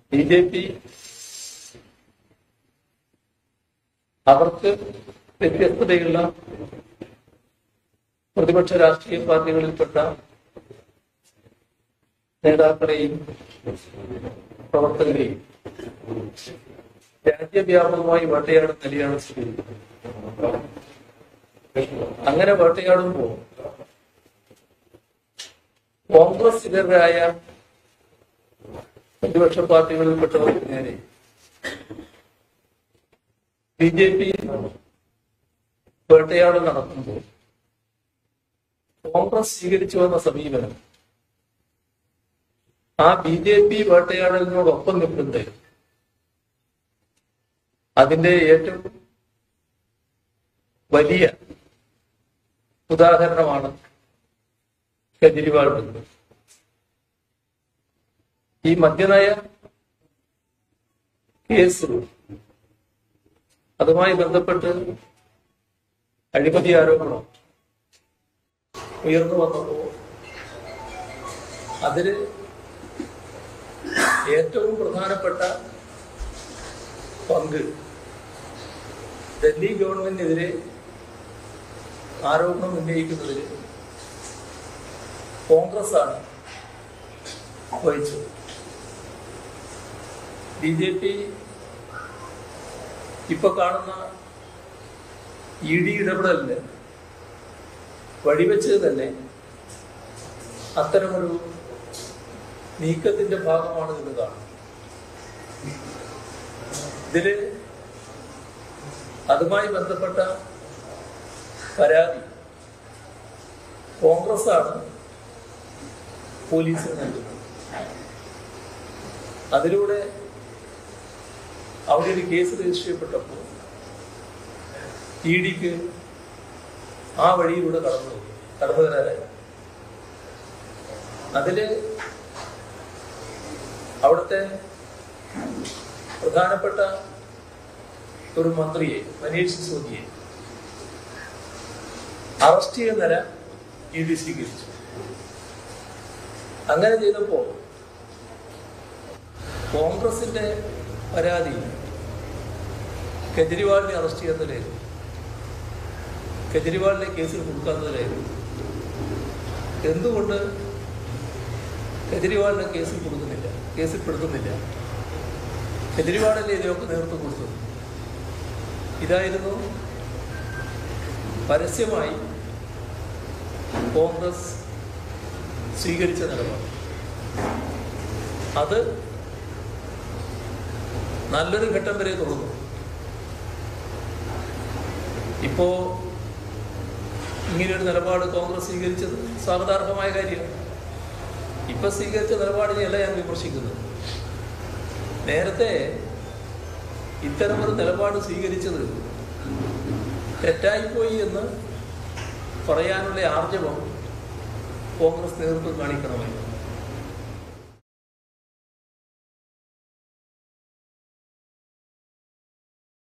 B J P അവർക്ക് വ്യത്യസ്തതയുള്ള പ്രതിപക്ഷ രാഷ്ട്രീയ പാർട്ടികളിൽപ്പെട്ട നേതാക്കളെയും പ്രവർത്തകരെയും രാജ്യവ്യാപകമായി വേട്ടയാടുന്ന നിലയാണ് സ്ഥിതി അങ്ങനെ വേട്ടയാടുമ്പോൾ കോൺഗ്രസ് ഇതരായ പ്രതിപക്ഷ പാർട്ടികളിൽപ്പെട്ടവർക്ക് നേരെ ബി ജെ പി വേട്ടയാടൽ നടത്തുമ്പോൾ കോൺഗ്രസ് സ്വീകരിച്ചു വന്ന സമീപനം ആ ബി ജെ പി വേട്ടയാടലിനോടൊപ്പം നിൽക്കുന്നത് അതിന്റെ ഏറ്റവും വലിയ ഉദാഹരണമാണ് കെജ്രിവാൾ ബന്ധം ഈ മദ്യനയ കേസ് അതുമായി ബന്ധപ്പെട്ട് അഴിമതി ആരോപണം ഉയർന്നു വന്നപ്പോ അതില് ഏറ്റവും പ്രധാനപ്പെട്ട പങ്ക് ഡൽഹി ഗവൺമെന്റിനെതിരെ ആരോപണം ഉന്നയിക്കുന്നതിൽ കോൺഗ്രസ് ആണ് വഹിച്ചത് ബി ജെ പി ഇപ്പൊ കാണുന്ന ഇ ഡി ഇടപെടലിന് വഴിവെച്ചത് തന്നെ അത്തരമൊരു നീക്കത്തിന്റെ ഭാഗമാണ് എന്ന് കാണും ഇതില് അതുമായി ബന്ധപ്പെട്ട പരാതി കോൺഗ്രസ് ആണ് പോലീസിന് നൽകുന്നത് അതിലൂടെ അവിടെ ഒരു കേസ് രജിസ്റ്റർ ചെയ്യപ്പെട്ടപ്പോൾ ഇ ഡിക്ക് ആ വഴിയിലൂടെ കടന്നു കടന്നു വരാനായി അതില് അവിടുത്തെ പ്രധാനപ്പെട്ട ഒരു മന്ത്രിയെ മനീഷ് സിസോദിയെ അറസ്റ്റ് ചെയ്യുന്ന നില ഇ ഡി സ്വീകരിച്ചു അങ്ങനെ ചെയ്തപ്പോ കോൺഗ്രസിന്റെ പരാതി കെജ്രിവാളിനെ അറസ്റ്റ് ചെയ്യുന്നതിലായിരുന്നു കെജ്രിവാളിനെ കേസിൽ കൊടുക്കാത്തതിലായിരുന്നു എന്തുകൊണ്ട് കെജ്രിവാളിനെ കേസിൽ കൊടുക്കുന്നില്ല കേസിൽ പെടുത്തുന്നില്ല കെജ്രിവാളല്ലേ ഇതിനൊക്കെ നേതൃത്വം കൊടുത്തത് ഇതായിരുന്നു പരസ്യമായി കോൺഗ്രസ് സ്വീകരിച്ച നിലപാട് അത് നല്ലൊരു ഘട്ടം വരെ തുടർന്നു ഇപ്പോ ഇങ്ങനെയൊരു നിലപാട് കോൺഗ്രസ് സ്വീകരിച്ചത് സ്വാഗതാർഹമായ കാര്യമാണ് ഇപ്പൊ സ്വീകരിച്ച നിലപാടിനെയല്ല ഞാൻ വിമർശിക്കുന്നത് നേരത്തെ ഇത്തരമൊരു നിലപാട് സ്വീകരിച്ചത് തെറ്റായിപ്പോയി എന്ന് പറയാനുള്ള ആർജവം കോൺഗ്രസ് നേതൃത്വം കാണിക്കണമായിരുന്നു